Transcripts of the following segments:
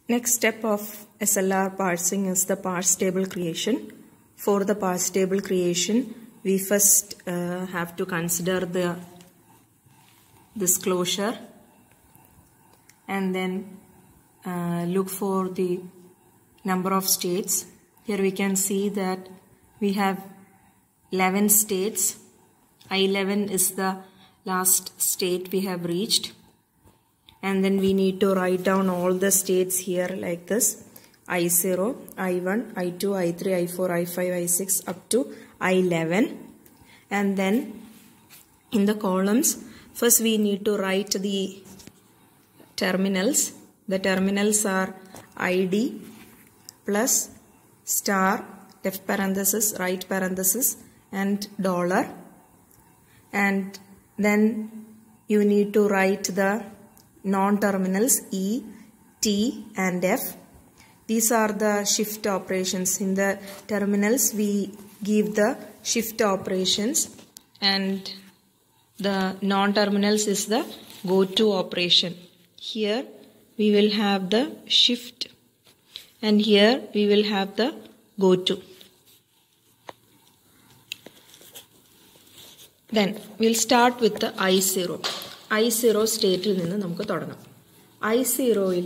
Next step of SLR parsing is the parse table creation. For the parse table creation, we first uh, have to consider the disclosure and then uh, look for the number of states. Here we can see that we have 11 states. I11 is the last state we have reached and then we need to write down all the states here like this I0, I1, I2, I3, I4, I5, I6 up to I11 and then in the columns first we need to write the terminals the terminals are ID plus star left parenthesis right parenthesis and dollar and then you need to write the non-terminals E, T and F. These are the shift operations. In the terminals we give the shift operations and the non-terminals is the go-to operation. Here we will have the shift and here we will have the go-to. Then we'll start with the I0. I zero സ്റ്റേറ്റിൽ നിന്ന് നമുക്ക് തുടങ്ങാം I സീറോയിൽ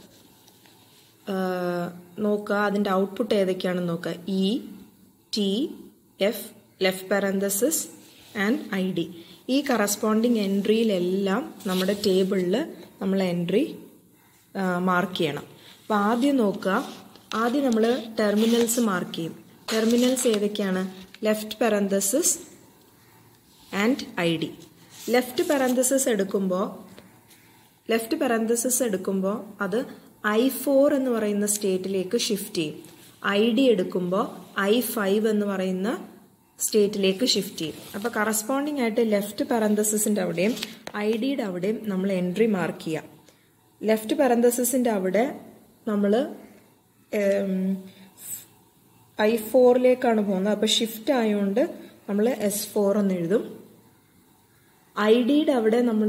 നോക്കുക അതിൻ്റെ output ഏതൊക്കെയാണെന്ന് നോക്കുക E T F left parenthesis and I D ഈ കറസ്പോണ്ടിങ് എൻട്രിയിലെല്ലാം നമ്മുടെ ടേബിളിൽ നമ്മൾ എൻട്രി മാർക്ക് ചെയ്യണം അപ്പോൾ ആദ്യം നോക്കുക ആദ്യം നമ്മൾ ടെർമിനൽസ് മാർക്ക് ചെയ്യും ടെർമിനൽസ് ഏതൊക്കെയാണ് left parenthesis and I D left parenthesis എടുക്കുമ്പോൾ ലെഫ്റ്റ് പാരന്തസിസ് എടുക്കുമ്പോൾ അത് ഐ ഫോർ എന്ന് പറയുന്ന സ്റ്റേറ്റിലേക്ക് ഷിഫ്റ്റ് ചെയ്യും ഐ ഡി എടുക്കുമ്പോൾ ഐ ഫൈവ് എന്ന് പറയുന്ന സ്റ്റേറ്റിലേക്ക് ഷിഫ്റ്റ് ചെയ്യും അപ്പോൾ കറസ്പോണ്ടിങ് ആയിട്ട് ലെഫ്റ്റ് പാരന്തസിസിൻ്റെ അവിടെയും ഐ ഡിയുടെ അവിടെയും നമ്മൾ എൻട്രി മാർക്ക് ചെയ്യാം ലെഫ്റ്റ് പാരന്തസിസിൻ്റെ അവിടെ നമ്മൾ ഐ ഫോറിലേക്കാണ് പോകുന്നത് അപ്പോൾ ഷിഫ്റ്റ് ആയതുകൊണ്ട് നമ്മൾ എസ് ഫോർ എന്ന് എഴുതും ഐ ഡിയുടെ അവിടെ നമ്മൾ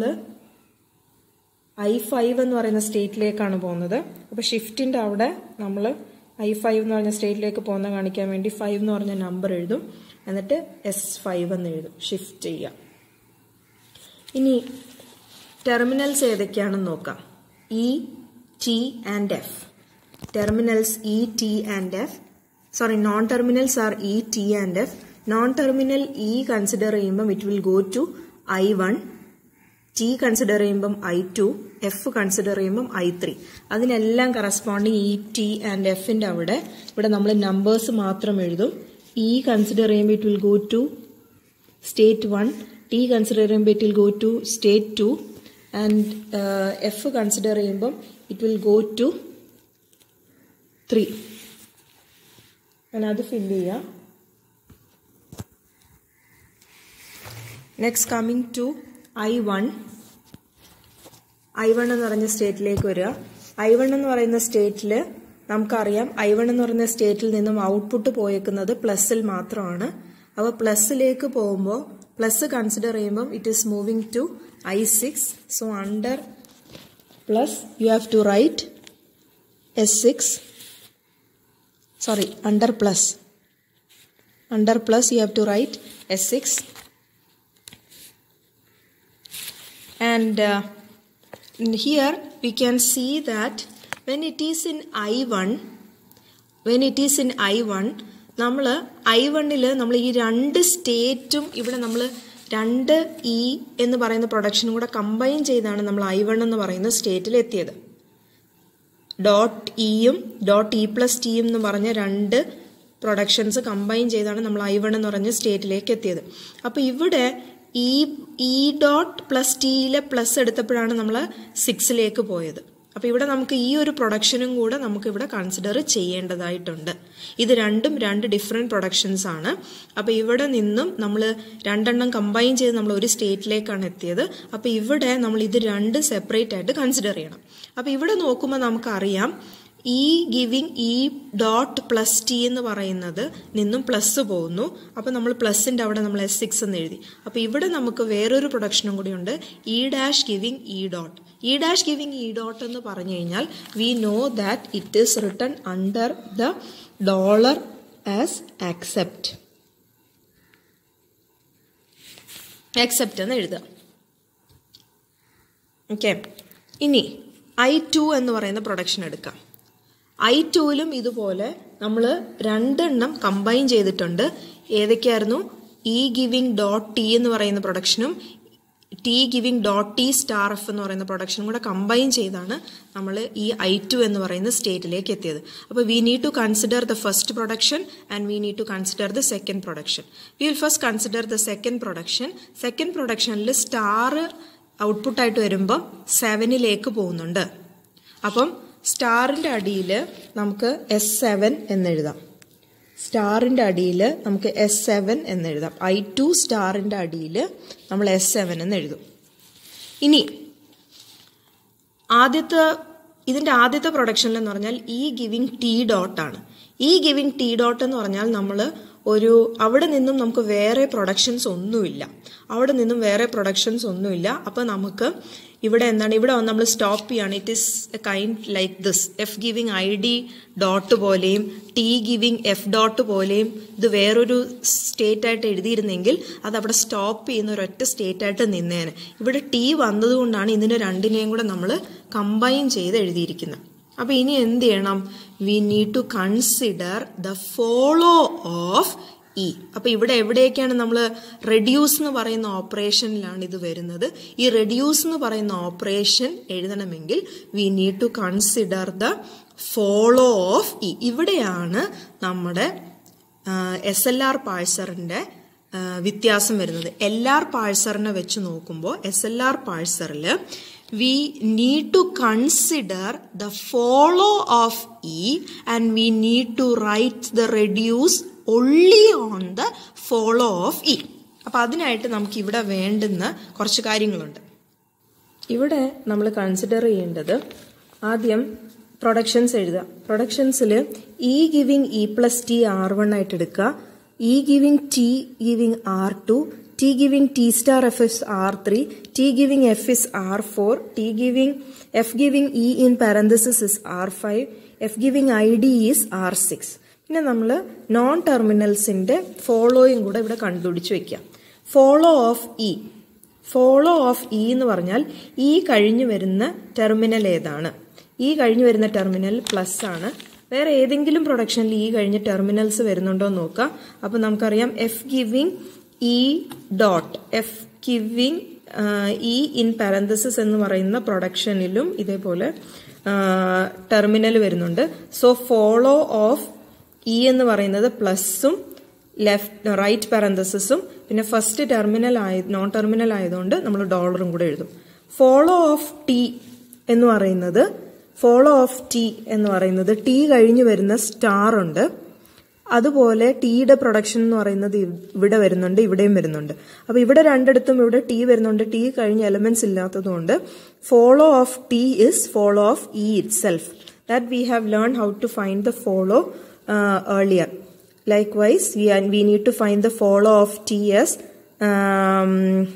ഐ ഫൈവ് എന്ന് പറയുന്ന സ്റ്റേറ്റിലേക്കാണ് പോകുന്നത് അപ്പോൾ ഷിഫ്റ്റിൻ്റെ അവിടെ നമ്മൾ ഐ ഫൈവ് എന്ന് പറഞ്ഞ സ്റ്റേറ്റിലേക്ക് പോകുന്ന കാണിക്കാൻ വേണ്ടി ഫൈവ് എന്ന് പറഞ്ഞ നമ്പർ എഴുതും എന്നിട്ട് എസ് ഫൈവ് എന്ന് എഴുതും ഷിഫ്റ്റ് ചെയ്യാം ഇനി ടെർമിനൽസ് ഏതൊക്കെയാണെന്ന് നോക്കാം E T and F terminals E T and F sorry non terminals are E T and F non terminal E consider ചെയ്യുമ്പം it will go to I one T consider ചെയ്യുമ്പം I two F consider ചെയ്യുമ്പം I three അതിനെല്ലാം corresponding E T and എഫിന്റെ അവിടെ ഇവിടെ നമ്മൾ numbers മാത്രം എഴുതും ഇ കൺസിഡർ ചെയ്യുമ്പോൾ it will go to state one T consider ചെയ്യുമ്പോൾ it will go to state two and F consider ചെയ്യുമ്പം it will go to three ഞാൻ അത് ഫില്ല് ചെയ്യാം next coming to I one I one എന്ന് പറഞ്ഞ സ്റ്റേറ്റിലേക്ക് വരിക ഐ വൺ എന്ന് പറയുന്ന സ്റ്റേറ്റിൽ നമുക്കറിയാം ഐ വൺ എന്ന് പറയുന്ന സ്റ്റേറ്റിൽ നിന്നും ഔട്ട്പുട്ട് പോയേക്കുന്നത് പ്ലസിൽ മാത്രമാണ് അപ്പോൾ പ്ലസിലേക്ക് പോകുമ്പോൾ പ്ലസ് കൺസിഡർ ചെയ്യുമ്പം it is moving to I six so under plus you have to write S six sorry under plus under plus you have to write S six and uh, here we can see that when it is in I1 when it is in I1 നമ്മൾ I വണ്ണിൽ നമ്മൾ ഈ രണ്ട് സ്റ്റേറ്റും ഇവിടെ നമ്മൾ രണ്ട് E എന്ന് പറയുന്ന പ്രൊഡക്ഷനും കൂടെ കമ്പൈൻ ചെയ്താണ് നമ്മൾ ഐ വൺ എന്ന് പറയുന്ന സ്റ്റേറ്റിൽ എത്തിയത് ഡോട്ട് ഇയും ഡോട്ട് ഇ പ്ലസ് ടിയും എന്ന് പറഞ്ഞ രണ്ട് പ്രൊഡക്ഷൻസ് കമ്പൈൻ ചെയ്താണ് നമ്മൾ ഐ വൺ എന്ന് പറഞ്ഞ സ്റ്റേറ്റിലേക്ക് എത്തിയത് അപ്പോൾ ഇവിടെ ഇ ഇ ഡോട്ട് പ്ലസ് ടിയിലെ പ്ലസ് എടുത്തപ്പോഴാണ് നമ്മൾ സിക്സിലേക്ക് പോയത് അപ്പോൾ ഇവിടെ നമുക്ക് ഈ ഒരു പ്രൊഡക്ഷനും കൂടെ നമുക്ക് ഇവിടെ കൺസിഡർ ചെയ്യേണ്ടതായിട്ടുണ്ട് ഇത് രണ്ടും രണ്ട് ഡിഫറെൻറ്റ് പ്രൊഡക്ഷൻസ് ആണ് അപ്പോൾ ഇവിടെ നിന്നും നമ്മൾ രണ്ടെണ്ണം കമ്പൈൻ ചെയ്ത് നമ്മൾ ഒരു സ്റ്റേറ്റിലേക്കാണ് എത്തിയത് അപ്പോൾ ഇവിടെ നമ്മൾ ഇത് രണ്ട് സെപ്പറേറ്റ് ആയിട്ട് കൺസിഡർ ചെയ്യണം അപ്പോൾ ഇവിടെ നോക്കുമ്പോൾ നമുക്കറിയാം E giving E dot plus T എന്ന് പറയുന്നത് നിന്നും പ്ലസ് പോകുന്നു അപ്പോൾ നമ്മൾ പ്ലസിൻ്റെ അവിടെ നമ്മൾ എസ് സിക്സ് എന്ന് എഴുതി അപ്പോൾ ഇവിടെ നമുക്ക് വേറൊരു പ്രൊഡക്ഷനും കൂടി ഉണ്ട് E dash giving E dot E dash giving E dot എന്ന് പറഞ്ഞു കഴിഞ്ഞാൽ we know that it is written under the dollar as accept accept എന്ന് എഴുതുക ഓക്കെ ഇനി ഐ ടു എന്ന് പറയുന്ന പ്രൊഡക്ഷൻ എടുക്കാം ഐ ടുവിലും ഇതുപോലെ നമ്മൾ രണ്ടെണ്ണം കമ്പൈൻ ചെയ്തിട്ടുണ്ട് ഏതൊക്കെയായിരുന്നു ഇ ഗിവിങ് ഡോട്ട് ടി എന്ന് പറയുന്ന പ്രൊഡക്ഷനും T giving dot T star F എന്ന് പറയുന്ന പ്രൊഡക്ഷനും കൂടെ കമ്പൈൻ ചെയ്താണ് നമ്മൾ ഈ ഐ ടു എന്ന് പറയുന്ന സ്റ്റേറ്റിലേക്ക് എത്തിയത് അപ്പോൾ we need to consider the first production and we need to consider the second production we will first consider the second production second പ്രൊഡക്ഷനിൽ സ്റ്റാർ ഔട്ട്പുട്ടായിട്ട് വരുമ്പോൾ സെവനിലേക്ക് പോകുന്നുണ്ട് അപ്പം സ്റ്റാറിൻ്റെ അടിയിൽ നമുക്ക് എസ് സെവൻ എന്നെഴുതാം സ്റ്റാറിൻ്റെ അടിയിൽ നമുക്ക് എസ് സെവൻ എന്നെഴുതാം ഐ ടു സ്റ്റാറിൻ്റെ അടിയിൽ നമ്മൾ എസ് സെവൻ എന്ന് എഴുതും ഇനി ആദ്യത്തെ ഇതിൻ്റെ ആദ്യത്തെ പ്രൊഡക്ഷനിൽ എന്ന് പറഞ്ഞാൽ ഇ ഗിവിങ് ടി ഡോട്ടാണ് ഈ ഗിവിങ് ടി ഡോട്ട് എന്ന് പറഞ്ഞാൽ നമ്മൾ ഒരു അവിടെ നിന്നും നമുക്ക് വേറെ പ്രൊഡക്ഷൻസ് ഒന്നുമില്ല അവിടെ നിന്നും വേറെ പ്രൊഡക്ഷൻസ് ഒന്നുമില്ല അപ്പോൾ നമുക്ക് ഇവിടെ എന്താണ് ഇവിടെ വന്ന് നമ്മൾ സ്റ്റോപ്പ് ചെയ്യാണ് it is a kind like this F giving I D dot പോലെയും ടി ഗിവിങ് എഫ് ഡോട്ട് പോലെയും ഇത് വേറൊരു സ്റ്റേറ്റ് ആയിട്ട് എഴുതിയിരുന്നെങ്കിൽ അത് അവിടെ സ്റ്റോപ്പ് ചെയ്യുന്ന ഒരൊറ്റ സ്റ്റേറ്റ് ആയിട്ട് നിന്നേനെ ഇവിടെ ടി വന്നതുകൊണ്ടാണ് ഇതിനെ രണ്ടിനെയും കൂടെ നമ്മൾ കമ്പൈൻ ചെയ്ത് എഴുതിയിരിക്കുന്നത് അപ്പൊ ഇനി എന്ത് ചെയ്യണം we need to consider the follow of E അപ്പൊ ഇവിടെ എവിടെയൊക്കെയാണ് നമ്മൾ റെഡ്യൂസ് എന്ന് പറയുന്ന ഓപ്പറേഷനിലാണ് ഇത് വരുന്നത് ഈ റെഡ്യൂസ് എന്ന് പറയുന്ന ഓപ്പറേഷൻ എഴുതണമെങ്കിൽ we need to consider the follow of E ഇവിടെയാണ് നമ്മുടെ എസ് എൽ ആർ പാഴ്സറിന്റെ വ്യത്യാസം വരുന്നത് എൽ ആർ പാഴ്സറിനെ വെച്ച് നോക്കുമ്പോൾ എസ് എൽ ആർ പാഴ്സറിൽ we need to consider the follow of E and we need to write the reduce only on the follow of E. അപ്പൊ അതിനായിട്ട് നമുക്ക് ഇവിടെ വേണ്ടുന്ന കുറച്ച് കാര്യങ്ങളുണ്ട് ഇവിടെ നമ്മൾ കൺസിഡർ ചെയ്യേണ്ടത് ആദ്യം പ്രൊഡക്ഷൻസ് എഴുതുക പ്രൊഡക്ഷൻസിൽ E giving E plus T R one ആയിട്ട് എടുക്കുക E giving T giving R two T giving T star F is R3, T giving F is R4, T giving F giving E in parenthesis is R5, F giving ID is R6. പിന്നെ നമ്മൾ non ടെർമിനൽസിന്റെ ഫോളോയും കൂടെ ഇവിടെ കണ്ടുപിടിച്ച് വെക്കാം follow of E follow of E എന്ന് പറഞ്ഞാൽ E കഴിഞ്ഞു വരുന്ന ടെർമിനൽ ഏതാണ് ഇ കഴിഞ്ഞു വരുന്ന ടെർമിനൽ പ്ലസ് ആണ് വേറെ ഏതെങ്കിലും പ്രൊഡക്ഷനിൽ ഇ കഴിഞ്ഞ് ടെർമിനൽസ് വരുന്നുണ്ടോ എന്ന് നോക്കാം അപ്പൊ നമുക്കറിയാം F giving E dot F giving E in parenthesis എന്ന് പറയുന്ന പ്രൊഡക്ഷനിലും ഇതേപോലെ ടെർമിനൽ വരുന്നുണ്ട് സോ ഫോളോ ഓഫ് ഇ എന്ന് പറയുന്നത് പ്ലസും ലെഫ്റ്റ് റൈറ്റ് പാരന്തസിസും പിന്നെ ഫസ്റ്റ് ടെർമിനൽ ആയ നോൺ ടെർമിനൽ ആയതുകൊണ്ട് നമ്മൾ ഡോളറും കൂടെ എഴുതും ഫോളോ ഓഫ് ടി എന്ന് പറയുന്നത് ഫോളോ ഓഫ് ടി എന്ന് പറയുന്നത് ടി കഴിഞ്ഞ് വരുന്ന സ്റ്റാർ ഉണ്ട് അതുപോലെ ടീയുടെ പ്രൊഡക്ഷൻ എന്ന് പറയുന്നത് ഇവിടെ വരുന്നുണ്ട് ഇവിടെയും വരുന്നുണ്ട് അപ്പൊ ഇവിടെ രണ്ടിടത്തും ഇവിടെ ടി വരുന്നുണ്ട് ടി കഴിഞ്ഞ എലമെന്റ്സ് ഇല്ലാത്തതുകൊണ്ട് follow of T is follow of E itself that we have learn how to find the follow earlier likewise we, are, we need to find the follow of t as um,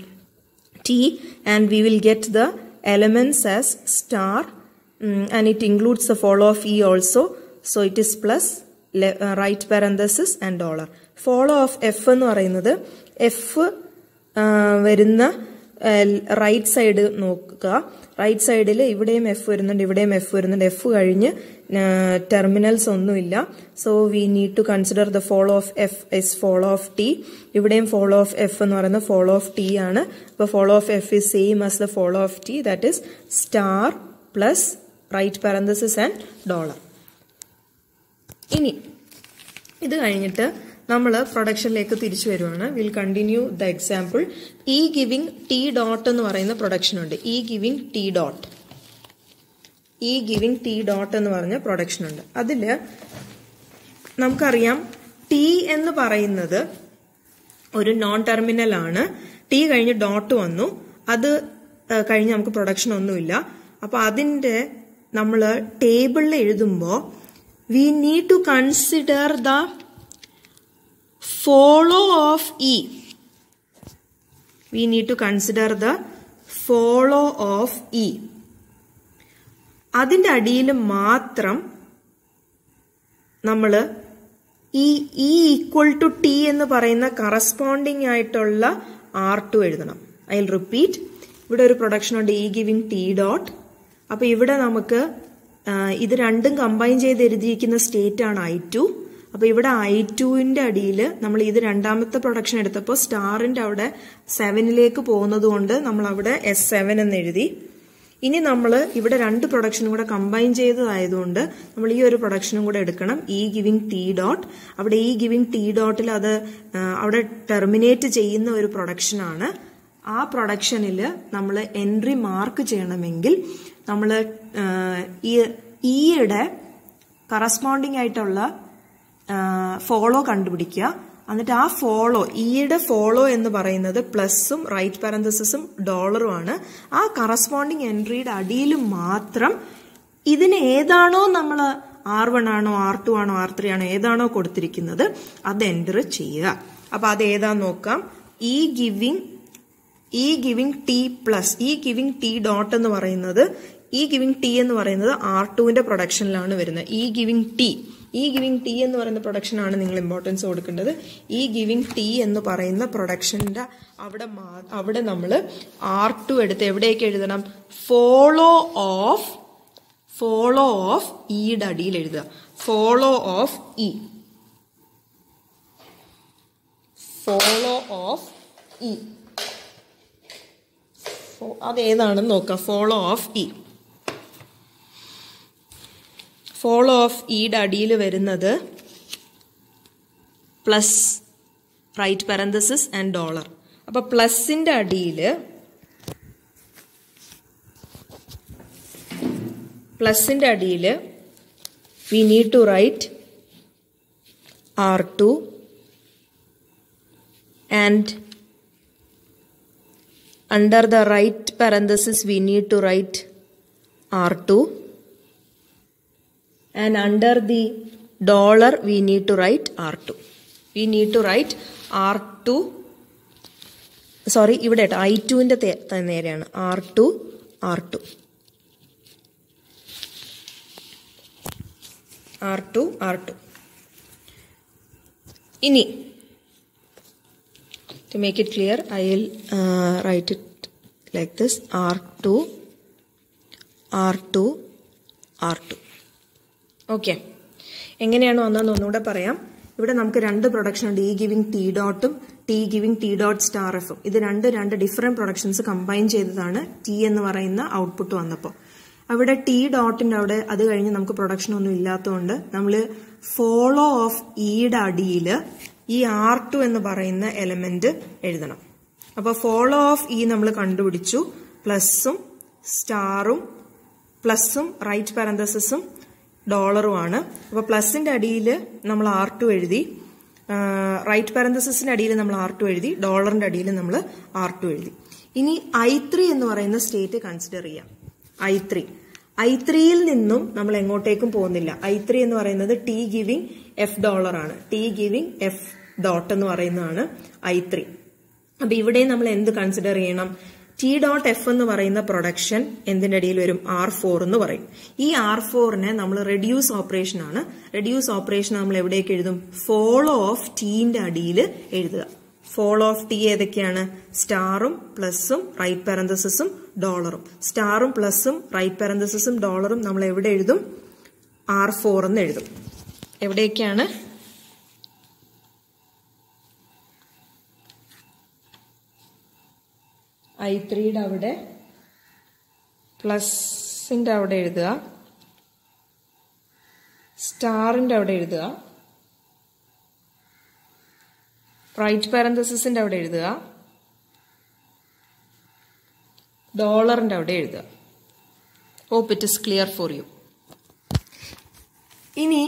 t and we will get the elements as star um, and it includes the follow of e also so it is plus right parenthesis and dollar follow of F എന്ന് പറയുന്നത് F വരുന്ന right side നോക്കുക right സൈഡിൽ ഇവിടെയും F വരുന്നുണ്ട് ഇവിടെയും F വരുന്നുണ്ട് F കഴിഞ്ഞ് ടെർമിനൽസ് ഒന്നുമില്ല so we need to consider the follow of F is follow of T ഇവിടെയും ഫോളോ ഓഫ് എഫ് എന്ന് പറയുന്നത് ഫോളോ ഓഫ് ടി ആണ് അപ്പോൾ follow of F is same as the follow of T that is star plus right parenthesis and dollar ഇനി ഇത് കഴിഞ്ഞിട്ട് നമ്മൾ പ്രൊഡക്ഷനിലേക്ക് തിരിച്ചു വരുവാണ് will continue the example E giving T dot എന്ന് പറയുന്ന പ്രൊഡക്ഷൻ ഉണ്ട് E giving T dot E giving T dot എന്ന് പറഞ്ഞ പ്രൊഡക്ഷൻ ഉണ്ട് അതിൽ നമുക്കറിയാം ടി എന്ന് പറയുന്നത് ഒരു നോൺ ടെർമിനൽ ആണ് ടി കഴിഞ്ഞ് ഡോട്ട് വന്നു അത് കഴിഞ്ഞ് നമുക്ക് പ്രൊഡക്ഷൻ ഒന്നുമില്ല അപ്പൊ അതിന്റെ നമ്മൾ ടേബിളിൽ എഴുതുമ്പോൾ we need to consider the follow of E we need to consider the follow of E അതിന്റെ അടിയിൽ മാത്രം നമ്മൾ ഈ ഇ ഈക്വൽ ടു ടി എന്ന് പറയുന്ന കറസ്പോണ്ടിങ് ആയിട്ടുള്ള ആർ ടു എഴുതണം ഐ റിപ്പീറ്റ് ഇവിടെ ഒരു പ്രൊഡക്ഷൻ ഉണ്ട് ഇ ഗിവിംഗ് ടി ഡോട്ട് അപ്പൊ ഇവിടെ നമുക്ക് ഇത് രണ്ടും കമ്പൈൻ ചെയ്ത് എഴുതിയിരിക്കുന്ന സ്റ്റേറ്റ് ആണ് ഐ ടു അപ്പൊ ഇവിടെ ഐ ടുവിന്റെ അടിയിൽ നമ്മൾ ഇത് രണ്ടാമത്തെ പ്രൊഡക്ഷൻ എടുത്തപ്പോൾ സ്റ്റാറിന്റെ അവിടെ സെവനിലേക്ക് പോകുന്നത് കൊണ്ട് നമ്മൾ അവിടെ എസ് സെവൻ എന്ന് എഴുതി ഇനി നമ്മൾ ഇവിടെ രണ്ട് പ്രൊഡക്ഷനും കൂടെ കമ്പൈൻ ചെയ്തതായതുകൊണ്ട് നമ്മൾ ഈ ഒരു പ്രൊഡക്ഷനും കൂടെ എടുക്കണം ഇ ഗിവിംഗ് ടി ഡോട്ട് അവിടെ ഇ ഗിവിംഗ് ടി ഡോട്ടിൽ അത് അവിടെ ടെർമിനേറ്റ് ചെയ്യുന്ന ഒരു പ്രൊഡക്ഷനാണ് ആ പ്രൊഡക്ഷനിൽ നമ്മൾ എൻട്രി മാർക്ക് ചെയ്യണമെങ്കിൽ നമ്മൾ ഈയുടെ കറസ്പോണ്ടിങ് ആയിട്ടുള്ള ഫോളോ കണ്ടുപിടിക്കുക എന്നിട്ട് ആ ഫോളോ ഈയുടെ ഫോളോ എന്ന് പറയുന്നത് പ്ലസും റൈറ്റ് പാരന്തസിസും ഡോളറും ആണ് ആ കറസ്പോണ്ടിങ് എൻട്രിയുടെ അടിയിൽ മാത്രം ഇതിന് ഏതാണോ നമ്മൾ ആർ വൺ ആണോ ആർ ടു ആണോ ആർ ത്രീ ആണോ ഏതാണോ കൊടുത്തിരിക്കുന്നത് അത് എൻറ്റർ ചെയ്യുക അപ്പൊ അത് ഏതാന്ന് നോക്കാം E giving E giving T plus E giving T dot എന്ന് പറയുന്നത് ഈ ഗിവിംഗ് ടി എന്ന് പറയുന്നത് ആർ ടുവിന്റെ പ്രൊഡക്ഷനിലാണ് വരുന്നത് E giving T E giving T എന്ന് പറയുന്ന പ്രൊഡക്ഷനാണ് നിങ്ങൾ ഇമ്പോർട്ടൻസ് കൊടുക്കേണ്ടത് ഈ ഗിവിംഗ് ടി എന്ന് പറയുന്ന പ്രൊഡക്ഷന്റെ അവിടെ അവിടെ നമ്മൾ ആർ ടു എടുത്ത് എവിടേക്ക് എഴുതണം ഫോളോ ഓഫ് ഫോളോ ഓഫ് ഇയുടെ അടിയിൽ എഴുതുക follow of E follow of E അതേതാണെന്ന് നോക്കാം follow of E follow of ഇയുടെ അടിയിൽ വരുന്നത് plus right parenthesis and dollar അപ്പൊ പ്ലസിന്റെ അടിയിൽ പ്ലസിന്റെ അടിയിൽ we need to write R two and under the right parenthesis we need to write R2 and under the dollar we need to write R2. We need to write R2 sorry ഇവിടെ I ടുവിന്റെ നേരെയാണ് R two R two R two R two ഇനി to make it clear I'll uh, write it like this R2 R2 R2 okay എങ്ങനെയാണ് വന്നതെന്ന് ഒന്നുകൂടെ പറയാം ഇവിടെ നമുക്ക് രണ്ട് പ്രൊഡക്ഷൻ ഉണ്ട് ഇ ഗിവിംഗ് ടി ഡോട്ടും T giving T dot star എഫും ഇത് രണ്ട് രണ്ട് ഡിഫറെന്റ് പ്രൊഡക്ഷൻസ് കമ്പൈൻ ചെയ്തതാണ് ടി എന്ന് പറയുന്ന ഔട്ട്പുട്ട് വന്നപ്പോൾ അവിടെ ടി ഡോട്ടിന്റെ അവിടെ അത് കഴിഞ്ഞ് നമുക്ക് പ്രൊഡക്ഷൻ ഒന്നും ഇല്ലാത്തതുകൊണ്ട് നമ്മൾ ഫോളോ ഓഫ് ഇയുടെ അടിയിൽ ഈ ആർ ടു എന്ന് പറയുന്ന എലമെന്റ് എഴുതണം അപ്പൊ ഫോളോ ഓഫ് ഇ നമ്മൾ കണ്ടുപിടിച്ചു പ്ലസും സ്റ്റാറും പ്ലസും റൈറ്റ് പാരന്തസിസും ഡോളറുമാണ് അപ്പൊ പ്ലസിന്റെ അടിയിൽ നമ്മൾ ആർ ടു എഴുതി റൈറ്റ് പാരന്തസിന്റെ അടിയിൽ നമ്മൾ ആർ ടു എഴുതി ഡോളറിന്റെ അടിയിൽ നമ്മൾ ആർ ടു എഴുതി ഇനി ഐ ത്രീ എന്ന് പറയുന്ന സ്റ്റേറ്റ് കൺസിഡർ ചെയ്യാം ഐ ത്രീ ഐ ത്രീയിൽ നിന്നും നമ്മൾ എങ്ങോട്ടേക്കും പോകുന്നില്ല ഐ ത്രീ എന്ന് പറയുന്നത് ടി ഗിവിംഗ് എഫ് ഡോളർ ആണ് ടി ഗിവിംഗ് എഫ് ഡോട്ട് എന്ന് പറയുന്നതാണ് ഐ ത്രീ അപ്പൊ ഇവിടെ നമ്മൾ എന്ത് കൺസിഡർ ചെയ്യണം ടി ഡോട്ട് എഫ് എന്ന് പറയുന്ന പ്രൊഡക്ഷൻ എന്തിന്റെ അടിയിൽ വരും ആർ ഫോർ എന്ന് പറയും ഈ ആർ ഫോറിനെ നമ്മൾ റെഡ്യൂസ് ഓപ്പറേഷൻ ആണ് റെഡ്യൂസ് ഓപ്പറേഷൻ നമ്മൾ എവിടേക്ക് എഴുതും ഫോളോ ഓഫ് ടീന്റെ അടിയിൽ എഴുതുക ഫോളോ ഓഫ് ടി ഏതൊക്കെയാണ് സ്റ്റാറും പ്ലസും റൈറ്റ് പാരന്തസിസും ഡോളറും സ്റ്റാറും പ്ലസും റൈറ്റ് പാരന്തസിസും ഡോളറും നമ്മൾ എവിടെ എഴുതും ആർ ഫോർ എന്ന് എഴുതും എവിടെയൊക്കെയാണ് ഐ ത്രീയുടെ അവിടെ പ്ലസിന്റെ അവിടെ എഴുതുക സ്റ്റാറിന്റെ അവിടെ എഴുതുക റൈറ്റ് പാരന്തസിന്റെ അവിടെ എഴുതുക ഡോളറിന്റെ അവിടെ എഴുതുക hope it is clear for you ഇനി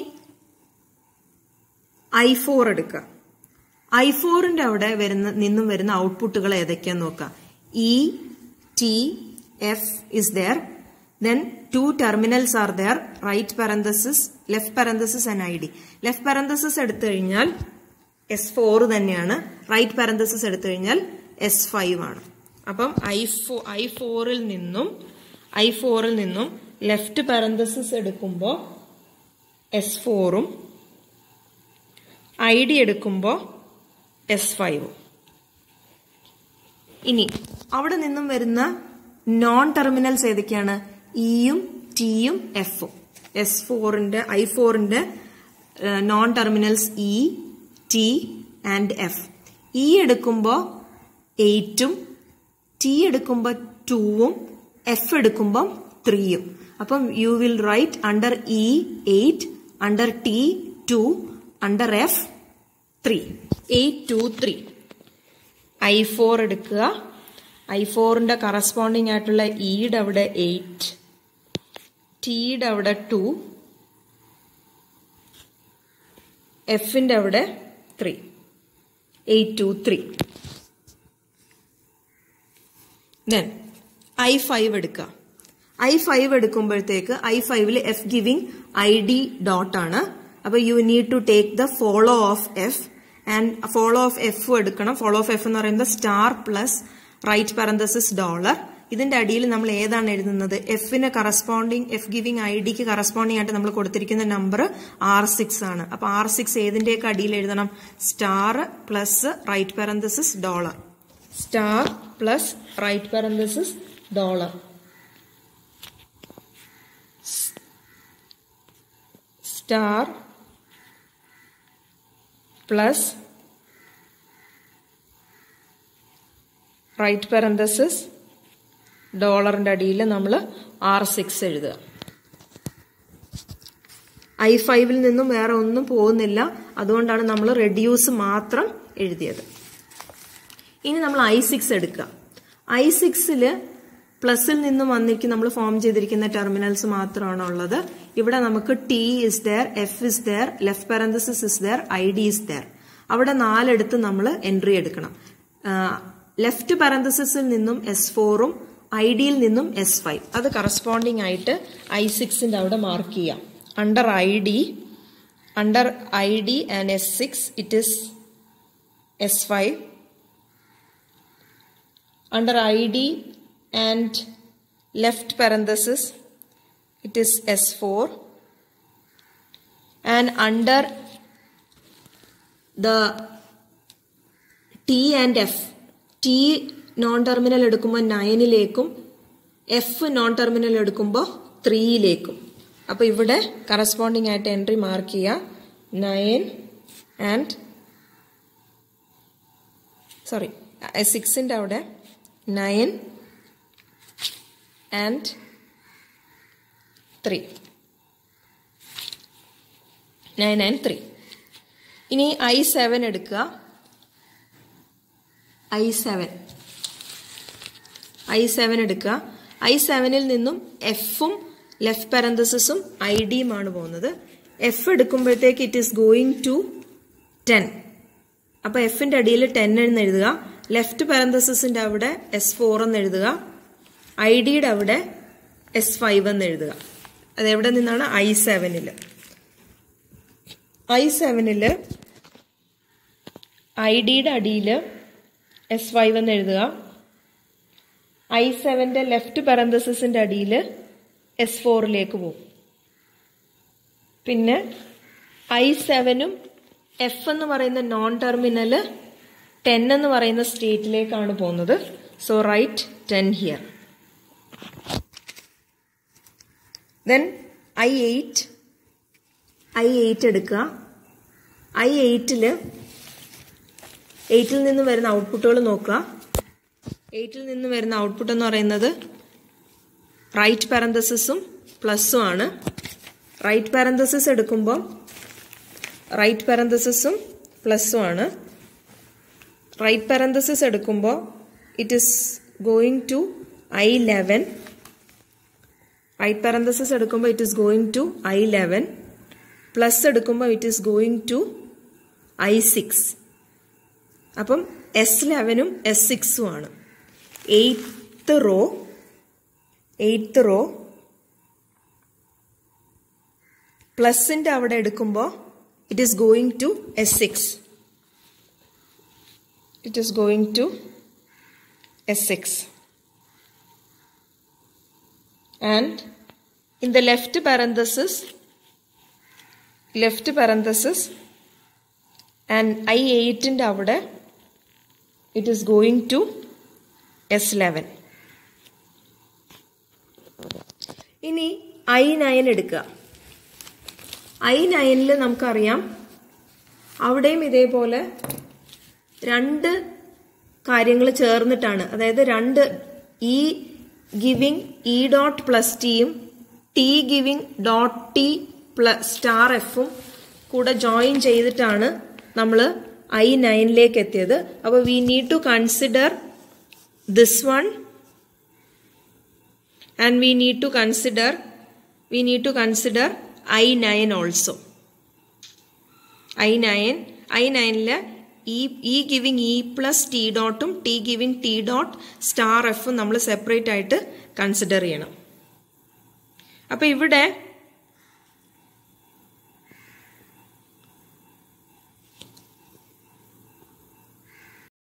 ഐ ഫോർ എടുക്കുക ഐ ഫോറിന്റെ അവിടെ വരുന്ന നിന്നും വരുന്ന ഔട്ട്പുട്ടുകൾ ഏതൊക്കെയാന്ന് നോക്കാം E T F is there then two terminals are there right parenthesis left parenthesis and id left parenthesis എടുത്തു കഴിഞ്ഞാൽ എസ് ഫോർ തന്നെയാണ് റൈറ്റ് പാരന്തസിസ് എടുത്തു കഴിഞ്ഞാൽ എസ് ഫൈവ് ആണ് അപ്പം ഐ ഫോ ഐ ഫോറിൽ നിന്നും ഐ ഫോറിൽ നിന്നും ലെഫ്റ്റ് പാരന്തസിസ് എടുക്കുമ്പോൾ എസ് ഫോറും ഐ ഡി എടുക്കുമ്പോൾ എസ് ഫൈവും ഇനി അവിടെ നിന്നും വരുന്ന നോൺ ടെർമിനൽസ് ഏതൊക്കെയാണ് ഇയും ടിയും എഫും എസ് ഫോറിന്റെ ഐ ഫോറിന്റെ non terminals E T and F E എടുക്കുമ്പോൾ എയ്റ്റും ടി എടുക്കുമ്പോൾ ടൂവും എഫ് എടുക്കുമ്പോൾ ത്രീയും അപ്പം you will write under E eight under T two under F three eight two three I four എടുക്കുക ഐ ഫോറിന്റെ കറസ്പോണ്ടിങ് ആയിട്ടുള്ള ഇയുടെ അവിടെ എയ്റ്റ് ടിയുടെ അവിടെ ടു എഫിന്റെ അവിടെ three eight two three then I five എടുക്കുക ഐ ഫൈവ് എടുക്കുമ്പോഴത്തേക്ക് ഐ ഫൈവിൽ F giving I D dot ആണ് അപ്പൊ U need to take the follow of F and follow of F എടുക്കണം ഫോളോ ഓഫ് എഫ് എന്ന് പറയുന്നത് star plus right parenthesis dollar ഇതിന്റെ അടിയിൽ നമ്മൾ ഏതാണ് എഴുതുന്നത് എഫിന് കറസ്പോണ്ടിങ് എഫ് ഗിവിംഗ് ഐ ഡിക്ക് കറസ്പോണ്ടിങ് ആയിട്ട് നമ്മൾ കൊടുത്തിരിക്കുന്ന നമ്പർ ആർ സിക്സ് ആണ് അപ്പൊ ആർ സിക്സ് ഏതിന്റെയൊക്കെ അടിയിൽ എഴുതണം star plus right parenthesis dollar star plus right parenthesis dollar star plus right parenthesis ഡോളറിന്റെ അടിയിൽ നമ്മൾ ആർ സിക്സ് എഴുതുക ഐ ഫൈവിൽ നിന്നും വേറെ ഒന്നും പോകുന്നില്ല അതുകൊണ്ടാണ് നമ്മൾ റെഡ്യൂസ് മാത്രം എഴുതിയത് ഇനി നമ്മൾ ഐ സിക്സ് എടുക്കുക ഐ സിക്സില് പ്ലസിൽ നിന്നും വന്നിരിക്കും നമ്മൾ ഫോം ചെയ്തിരിക്കുന്ന ടെർമിനൽസ് മാത്രമാണ് ഉള്ളത് ഇവിടെ നമുക്ക് T is there F is there left parenthesis is there I D is there അവിടെ നാലെടുത്ത് നമ്മൾ എൻട്രി എടുക്കണം ലെഫ്റ്റ് പാരന്തസിസിൽ നിന്നും എസ് ഫോറും ഐ ഡിയിൽ നിന്നും എസ് ഫൈവ് അത് കറസ്പോണ്ടിങ് ആയിട്ട് ഐ സിക്സിന്റെ അവിടെ മാർക്ക് ചെയ്യാം under I D under I D and S six it is S five under id and left parenthesis it is s4 and under the t and f t non terminal എടുക്കുമ്പോൾ നയനിലേക്കും F non terminal എടുക്കുമ്പോൾ ത്രീയിലേക്കും അപ്പോൾ ഇവിടെ corresponding ആയിട്ട് entry mark ചെയ്യുക nine and sorry സിക്സിൻ്റെ അവിടെ nine and three nine and three ഇനി ഐ സെവൻ എടുക്കുക ഐ സെവൻ ഐ സെവൻ എടുക്കുക ഐ സെവനിൽ നിന്നും എഫും ലെഫ്റ്റ് പാരന്തസിസും ഐ ഡിയുമാണ് പോകുന്നത് എഫ് എടുക്കുമ്പോഴത്തേക്ക് it is going to ten അപ്പൊ എഫിന്റെ അടിയിൽ ടെൻ എന്ന് എഴുതുക ലെഫ്റ്റ് പാരന്തസിന്റെ അവിടെ എസ് ഫോർ എന്ന് എഴുതുക ഐ ഡിയുടെ അവിടെ എസ് ഫൈവ് എന്ന് എഴുതുക അത് എവിടെ നിന്നാണ് ഐ സെവനില് ഐ സെവനില് ഐ ഡിയുടെ അടിയിൽ എസ് ഫൈവ് എന്ന് എഴുതുക ഐ സെവന്റെ ലെഫ്റ്റ് പാരന്തസിന്റെ അടിയിൽ എസ് ഫോറിലേക്ക് പോകും പിന്നെ ഐ സെവനും എഫ് എന്ന് പറയുന്ന നോൺ ടെർമിനല് ടെൻ എന്ന് പറയുന്ന സ്റ്റേറ്റിലേക്കാണ് പോകുന്നത് so right ten here then I eight I eight എടുക്കുക ഐ എയ്റ്റില് എയ്റ്റിൽ നിന്ന് വരുന്ന ഔട്ട്പുട്ടുകൾ നോക്കുക എയ്റ്റിൽ നിന്ന് വരുന്ന ഔട്ട്പുട്ട് എന്ന് പറയുന്നത് റൈറ്റ് പാരന്തസിസും പ്ലസ്സും ആണ് റൈറ്റ് പാരന്തസിസ് എടുക്കുമ്പോൾ റൈറ്റ് പാരന്തസിസും പ്ലസ്സും ആണ് റൈറ്റ് പാരന്തസിസ് എടുക്കുമ്പോൾ it is going to I eleven right parenthesis എടുക്കുമ്പോൾ it is going to I eleven plus എടുക്കുമ്പോൾ it is going to I six അപ്പം എസ് ലെവനും എസ് സിക്സും ആണ് എയ്ത്ത് റോ എയ്ത്ത് റോ പ്ലസിൻ്റെ അവിടെ എടുക്കുമ്പോൾ it is going to S six it is going to S six and in the left parenthesis left parenthesis and I എയ്റ്റിൻ്റെ അവിടെ it is going to S eleven ഇനി I nine എടുക്കുക I നയനിൽ നമുക്കറിയാം അവിടെയും ഇതേപോലെ രണ്ട് കാര്യങ്ങൾ ചേർന്നിട്ടാണ് അതായത് രണ്ട് E giving E dot plus ടിയും T giving dot T plus star എഫും കൂടെ ജോയിൻ ചെയ്തിട്ടാണ് നമ്മൾ ഐ നയനിലേക്ക് എത്തിയത് അപ്പോൾ we need to consider this one and we need to consider we need to consider i9 also i9 i9ല് E E giving E plus T ഡോട്ടും T giving T dot star എഫും നമ്മൾ separate ആയിട്ട് consider ചെയ്യണം അപ്പോൾ ഇവിടെ